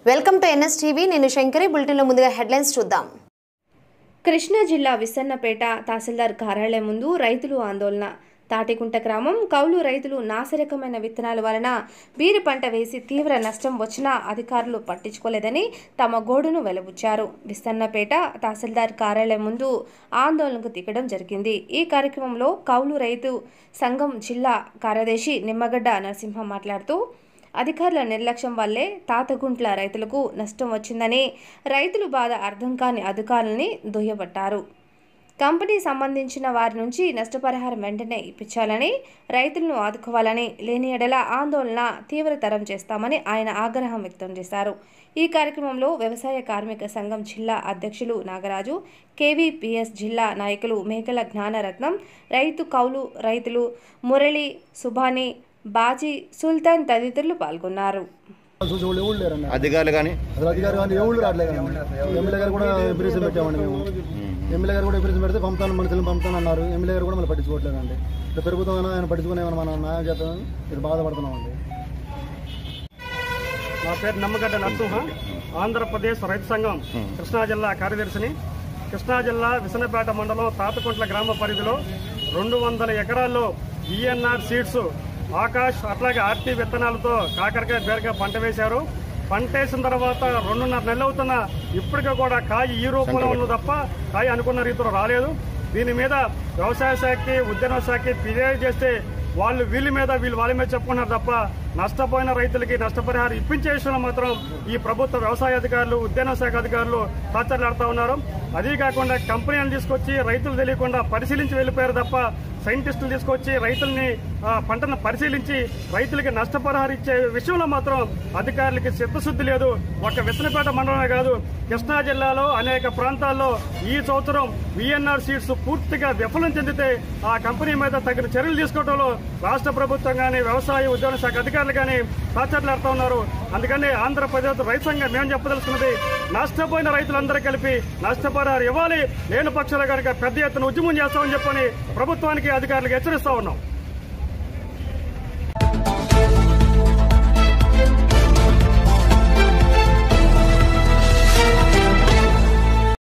welcome to NS TV నేను శంకరి బులెటిన్లో ముందుగా హెడ్లైన్స్ చూద్దాం కృష్ణా జిల్లా విసన్నపేట తహసీల్దార్ కార్యాలయం ముందు రైతులు ఆందోళన తాటికుంట గ్రామం కౌలు రైతులు నాసిరకమైన విత్తనాల వలన బీరి పంట వేసి తీవ్ర నష్టం వచ్చినా అధికారులు పట్టించుకోలేదని తమ గోడును వెలబుచ్చారు విస్తన్నపేట తహసీల్దార్ కార్యాలయం ముందు ఆందోళనకు దిగడం జరిగింది ఈ కార్యక్రమంలో కౌలు రైతు సంఘం జిల్లా కార్యదర్శి నిమ్మగడ్డ నరసింహ మాట్లాడుతూ అధికారుల నిర్లక్ష్యం వల్లే తాతగుంట్ల రైతులకు నష్టం వచ్చిందని రైతులు బాధ అర్థం కాని అధికారులని దుయ్యబట్టారు కంపెనీ సంబంధించిన వారి నుంచి నష్టపరిహారం వెంటనే ఇప్పించాలని రైతులను ఆదుకోవాలని లేని ఎడల ఆందోళన తీవ్రతరం చేస్తామని ఆయన ఆగ్రహం వ్యక్తం చేశారు ఈ కార్యక్రమంలో వ్యవసాయ కార్మిక సంఘం జిల్లా అధ్యక్షులు నాగరాజు కేవీపీఎస్ జిల్లా నాయకులు మేకల జ్ఞానరత్నం రైతు కౌలు రైతులు మురళి సుభాని బాజీ సుల్తాన్ తదితరులు పాల్గొన్నారు చూసి వాళ్ళు ఎవరు లేరన్న అధికారులు కానీ అసలు అధికారి కానీ ఎవరు రావట్లేదు ఎమ్మెల్యే గారు కూడా ఎపిరేషన్ పెట్టామండి మేము ఎమ్మెల్యే గారు కూడా ఎపిరేషన్ పెడితే పంపుతాను మనుషులను పంపుతాను అన్నారు ఎమ్మెల్యే గారు కూడా మళ్ళీ పట్టించుకోవట్లేదండి ఇట్లా పెరుగుతామని ఆయన పట్టించుకుని ఏమైనా మనం న్యాయం చేద్దామని మీరు బాధపడుతున్నామండి నా పేరు నమ్మగడ్డ నరసింహ ఆంధ్రప్రదేశ్ రైతు సంఘం కృష్ణా జిల్లా కార్యదర్శిని కృష్ణా జిల్లా విసనపేట మండలం తాతకుంట్ల గ్రామ పరిధిలో రెండు వందల ఎకరాల్లో ఈఎన్ఆర్ సీడ్స్ ఆకాష్ అట్లాగే ఆర్టీ విత్తనాలతో కాకరకాయ బీరకాయ పంట వేశారు పంట వేసిన తర్వాత రెండున్నర నెలలు అవుతున్న ఇప్పటికీ కూడా కాయ ఈ రూపంలో ఉన్నది తప్ప కాయ అనుకున్న రీతిలో రాలేదు దీని మీద వ్యవసాయ శాఖకి ఉద్యాన శాఖకి ఫిర్యాదు చేస్తే వాళ్ళు వీళ్ళ మీద వీళ్ళు వాళ్ళ మీద చెప్పుకున్నారు తప్ప నష్టపోయిన రైతులకి నష్టపరిహారం ఇప్పించే విషయంలో మాత్రం ఈ ప్రభుత్వ వ్యవసాయ అధికారులు ఉద్యాన శాఖ అధికారులు తాచర్లాడుతూ ఉన్నారు అదీ కాకుండా కంపెనీలను తీసుకొచ్చి రైతులు తెలియకుండా పరిశీలించి వెళ్ళిపోయారు తప్ప సైంటిస్టులు తీసుకొచ్చి రైతుల్ని ఆ, పంటను పరిశీలించి రైతులకి నష్టపరిహారం ఇచ్చే విషయంలో మాత్రం అధికారులకి చిత్తశుద్ధి లేదు ఒక విసనపేట మండలమే కాదు కృష్ణా జిల్లాలో అనేక ప్రాంతాల్లో ఈ సంవత్సరం విఎన్ఆర్ సీట్స్ పూర్తిగా విఫలం చెందితే ఆ కంపెనీ మీద తగిన చర్యలు తీసుకోవడంలో రాష్ట్ర ప్రభుత్వం కానీ వ్యవసాయ ఉద్యాన శాఖ అధికారులు కానీ తాచర్లాడుతూ ఉన్నారు అందుకని ఆంధ్రప్రదేశ్ రైతు సంఘం మేము చెప్పదలుచుకున్నది నష్టపోయిన రైతులందరూ కలిపి నష్టపరిహారం ఇవ్వాలి లేని పక్షాలు కనుక పెద్ద ఎత్తున ఉద్యమం చేస్తామని చెప్పని ప్రభుత్వానికి అధికారులకు హెచ్చరిస్తా ఉన్నాం